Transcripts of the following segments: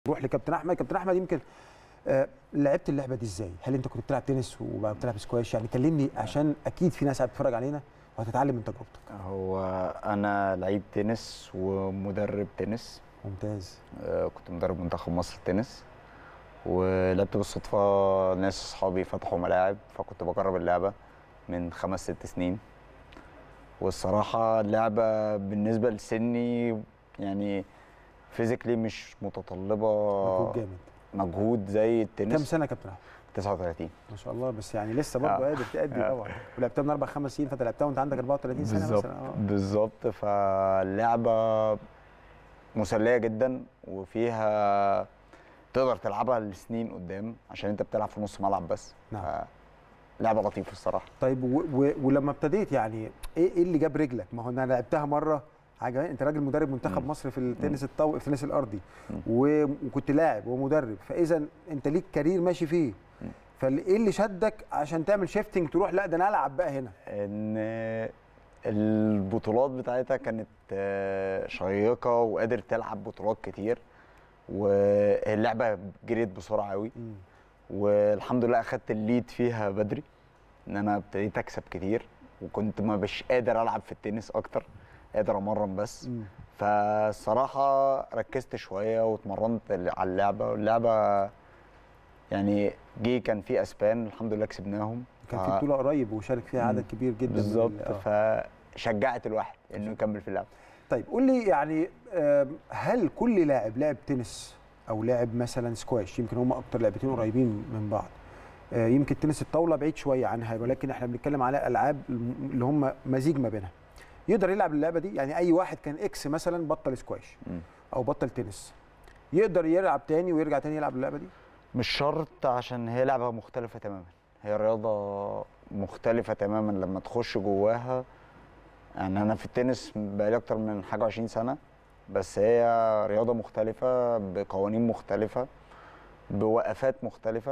نروح لكابتن احمد كابتن احمد يمكن آه، لعبت اللعبه دي ازاي هل انت كنت بتلعب تنس وبقى بتلعب سكواش يعني كلمني عشان اكيد في ناس قاعده بتتفرج علينا وهتتعلم من تجربتك هو انا لعيب تنس ومدرب تنس ممتاز آه، كنت مدرب منتخب مصر التنس ولعبت بالصدفة ناس أصحابي فتحوا ملاعب فكنت بجرب اللعبة من خمس ست سنين والصراحة اللعبة بالنسبة لسني يعني فيزيكلي مش متطلبة مجهود جامد مجهود زي كم التنس سنه يا كابتن احمد 39 ما شاء الله بس يعني لسه برضه آه. قادر تأدي آه. طبعا ولعبتها من اربع خمس سنين فانت لعبتها وانت عندك 34 سنه بالظبط مثلا اه بالظبط فاللعبة مسلية جدا وفيها تقدر تلعبها لسنين قدام عشان انت بتلعب في نص ملعب بس نعم. لعبة لطيفة الصراحة طيب و و ولما ابتديت يعني ايه ايه اللي جاب رجلك؟ ما هو انا لعبتها مره عجبني انت راجل مدرب منتخب مم. مصر في التنس الطو... في التنس الارضي مم. و- وكنت لاعب ومدرب فاذا انت ليك كارير ماشي فيه مم. فايه اللي شدك عشان تعمل شيفتنج تروح لا ده انا العب بقى هنا ان البطولات بتاعتها كانت آه، شيقة وقادر تلعب بطولات كتير واللعبة جريت بسرعة قوي مم. والحمد لله اخدت الليد فيها بدري ان انا ابتديت اكسب كتير وكنت ما بش قادر العب في التنس اكتر قادر امرن بس مم. فالصراحه ركزت شويه واتمرنت على اللعبه واللعبه يعني جه كان في اسبان الحمد لله كسبناهم كان ف- في بطوله قريب وشارك فيها عدد مم. كبير جدا من بالظبط ال- آه. فشجعت الواحد انه يكمل في اللعبه طيب قول لي يعني آم، هل كل لاعب لعب تنس او لعب مثلا سكواش يمكن هم اكتر لعبتين قريبين من بعض آه، يمكن تنس الطاوله بعيد شويه عنها ولكن احنا بنتكلم على العاب الم- اللي هم مزيج ما بينها يقدر يلعب اللعبه دي يعني اي واحد كان اكس مثلا بطل سكواش مم. او بطل تنس يقدر يلعب تاني ويرجع تاني يلعب اللعبه دي مش شرط عشان هي لعبه مختلفه تماما هي رياضه مختلفه تماما لما تخش جواها يعني انا في التنس بقالي اكتر من حاجه 20 سنه بس هي رياضه مختلفه بقوانين مختلفه بوقفات مختلفه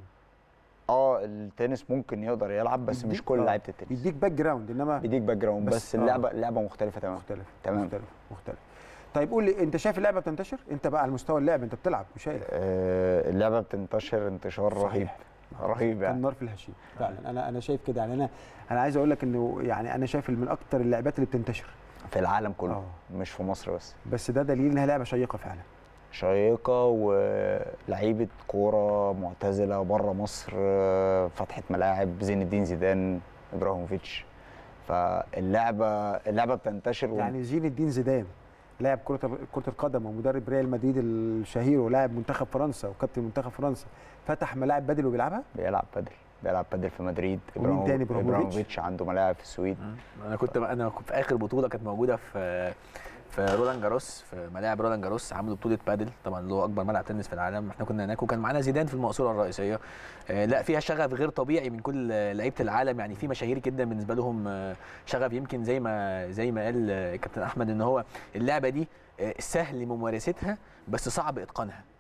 اه التنس ممكن يقدر يلعب بس مش يديك- كل آه، لعيبه التنس يديك باك جراوند انما بيديك باك جراوند بس- بس, آه. اللعبه اللعبه مختلفه تماما مختلف تمام. مختلف مختلف طيب قول لي انت شايف اللعبه بتنتشر انت بقى على مستوى اللعب انت بتلعب وشايف آه اللعبه بتنتشر انتشار رهيب صحيح. رهيب كان يعني نار في الهشيم فعلا انا انا شايف كده يعني انا انا عايز اقول لك انه يعني انا شايف من اكتر اللعبات اللي بتنتشر في العالم كله آه. مش في مصر بس بس ده دليل انها لعبه شيقه فعلا شيقة ولعيبة كورة معتزلة بره مصر آه، فتحت ملاعب زين الدين زيدان ابراهيموفيتش فاللعبة اللعبة بتنتشر و- يعني زين الدين زيدان لاعب كره كره القدم ومدرب ريال مدريد الشهير ولاعب منتخب فرنسا وكابتن منتخب فرنسا فتح ملاعب بدل وبيلعبها بيلعب بادل بيلعب بادل في مدريد ومين إبراهيمو- تاني؟ إبراهيموفيتش؟ ابراهيموفيتش عنده ملاعب في السويد انا كنت انا كنت في اخر بطوله كانت موجوده في في رولان جاروس في ملاعب رولان جاروس عملوا بطوله بادل طبعا اللي هو اكبر ملعب تنس في العالم احنا كنا هناك وكان معانا زيدان في المقصوره الرئيسيه آه، لا فيها شغف غير طبيعي من كل آه، لعيبه العالم يعني في مشاهير جدا بالنسبه لهم آه، شغف يمكن زي ما زي ما قال آه، كابتن احمد ان هو اللعبه دي آه، سهل ممارستها بس صعب اتقانها